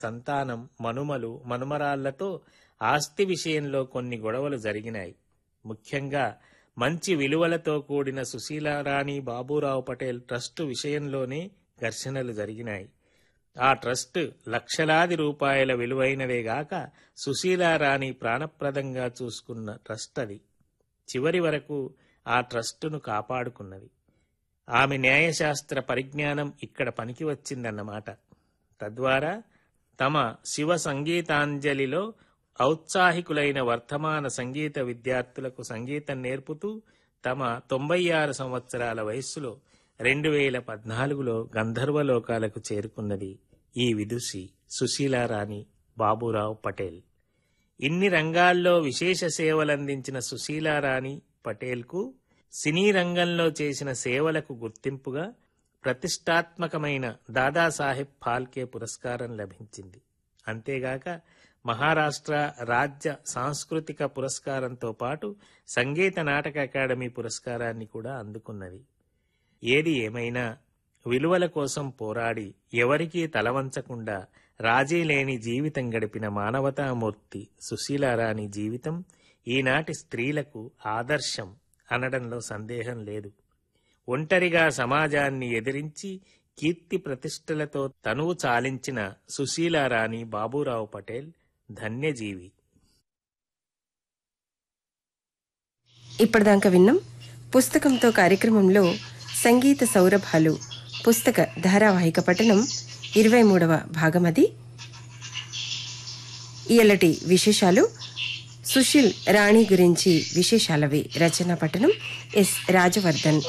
సంతానం మనుమలు మనుమరాళ్లతో ఆస్తి విషయంలో కొన్ని గొడవలు జరిగినాయి ముఖ్యంగా మంచి విలువలతో కూడిన సుశీలారాణి బాబూరావు పటేల్ ట్రస్టు విషయంలోనే ఘర్షణలు జరిగినాయి ఆ ట్రస్ట్ లక్షలాది రూపాయల విలువైనవేగాక సుశీలారాణి ప్రాణప్రదంగా చూసుకున్న ట్రస్ట్ అది చివరి వరకు ఆ ట్రస్టును కాపాడుకున్నది ఆమె న్యాయశాస్త్ర పరిజ్ఞానం ఇక్కడ పనికి వచ్చిందన్నమాట తద్వారా తమ శివ సంగీతాంజలిలో ఔత్సాహికులైన వర్తమాన సంగీత విద్యార్థులకు సంగీతం నేర్పుతూ తమ తొంభై ఆరు సంవత్సరాల వయస్సులో రెండు వేల పద్నాలుగులో గంధర్వలోకాలకు చేరుకున్నది ఈ విదుషి సుశీలారాణి బాబురావు పటేల్ ఇన్ని రంగాల్లో విశేష సేవలందించిన సుశీలారాణి పటేల్కు సినీ రంగంలో చేసిన సేవలకు గుర్తింపుగా ప్రతిష్టాత్మకమైన దాదాసాహెబ్ ఫాల్కే పురస్కారం లభించింది అంతేగాక మహారాష్ట్ర రాజ్య సాంస్కృతిక పురస్కారంతో పాటు సంగీత నాటక అకాడమీ పురస్కారాన్ని కూడా అందుకున్నది ఏది ఏమైనా విలువల కోసం పోరాడి ఎవరికీ తలవంచకుండా రాజీ లేని జీవితం గడిపిన మానవతామూర్తి సుశీలారాణి జీవితం ఈనాటి స్త్రీలకు ఆదర్శం అనడంలో సందేహం లేదు ఒంటరిగా సమాజాన్ని ఎదిరించి కీర్తి ప్రతిష్టలతో తనువు చాలించిన సుశీలారాణి బాబూరావు పటేల్ ధన్యజీవి ఇప్పటిదాకా విన్నాం పుస్తకంతో కార్యక్రమంలో సంగీత సౌరభాలు పుస్తక ధారావాహిక పఠనం ఇరవై మూడవ భాగమది ఇయలటి విశేషాలు సుశీల్ రాణి గురించి విశేషాలవి రచన పఠనం ఎస్ రాజవర్ధన్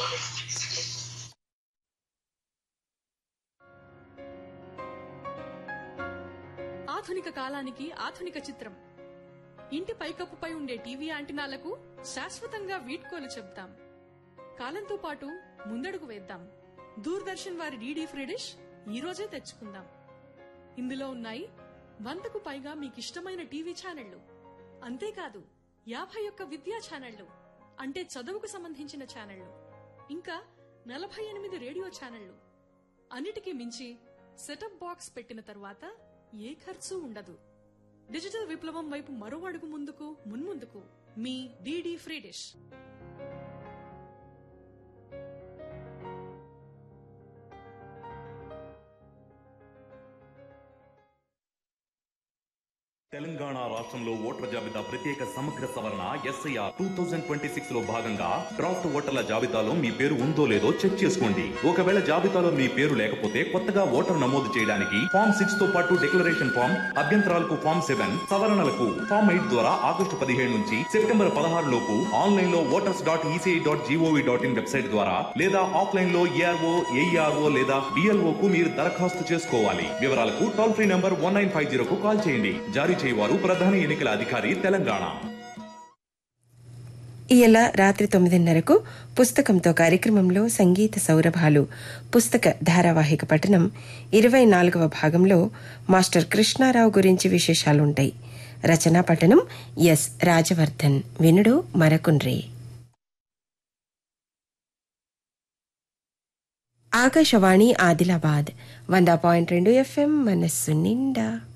ఆధునిక కాలానికి ఆధునిక చిత్రం ఇంటి పైకప్పుపై ఉండే టీవీ యాంటినాలకు శాశ్వతంగా వీడ్కోలు చెప్తాం కాలంతో పాటు ముందడుగు వేద్దాం దూరదర్శన్ వారి డీడీ ఫ్రీ డిష్ ఈ రోజే తెచ్చుకుందాం ఇందులో ఉన్నాయి వందకు పైగా మీకిష్టమైన టీవీ ఛానళ్లు అంతేకాదు యాభై ఒక్క విద్యా ఛానళ్లు అంటే చదువుకు సంబంధించిన ఛానళ్లు ఇంకా నలభై ఎనిమిది రేడియో ఛానళ్లు అన్నిటికీ మించి సెటప్ బాక్స్ పెట్టిన తర్వాత ఏ ఖర్చు ఉండదు డిజిటల్ విప్లవం వైపు మరో అడుగు ముందుకు మున్ముందుకు మీ డీడీ ఫ్రీ డిష్ తెలంగాణ రాష్ట్రంలో ఓటర్ల జాబితా ప్రత్యేక సమగ్ర సవరణ SIR two thousand twenty six లో భాగంగా డ్రాఫ్ట్ ఓటర్ల జాబితాలో మీ పేరు ఉందో లేదో చెక్ చేసుకోండి ఒకవేళ జాబితాలో మీ పేరు లేకపోతే కొత్తగా ఓటర్ నమోదు చేయడానికి ఫామ్ సిక్స్ తో పాటు డిక్లరేషన్ ఫామ్ అభ్యంతరాలకు ఫామ్ సెవెన్ సవరణలకు ఫామ్ ఎయిట్ ద్వారా ఆగస్టు పదిహేడు నుంచి సెప్టెంబర్ పదహారు లోపు ఆన్లైన్ లో voters dot ECI dot gov dot in website ద్వారా లేదా ఆఫ్లైన్ లో ఏఆర్ఓ ఏఈఆర్ఓ లేదా బిఎల్ఓ కు మీరు దరఖాస్తు చేసుకోవాలి వివరాలకు toll free number one nine five zero కు కాల్ చేయండి జారీ చేయవారు ప్రధాన ఎన్నికల అధికారి తెలంగాణ ఇయల రాత్రి తొమ్మిదిన్నరకు పుస్తకంతో కార్యక్రమంలో సంగీత సౌరభాలు పుస్తక ధారావాహిక పఠనం ఇరవై నాలుగవ భాగంలో మాస్టర్ కృష్ణారావు గురించి విశేషాలుంటాయి రచనా పఠనం ఎస్ రాజవర్ధన్ వినుడు మరకుండ్రే ఆకాశవాణి ఆదిలాబాద్ వంద పాయింట్ రెండు ఎఫ్ఎం మనస్సు నిండా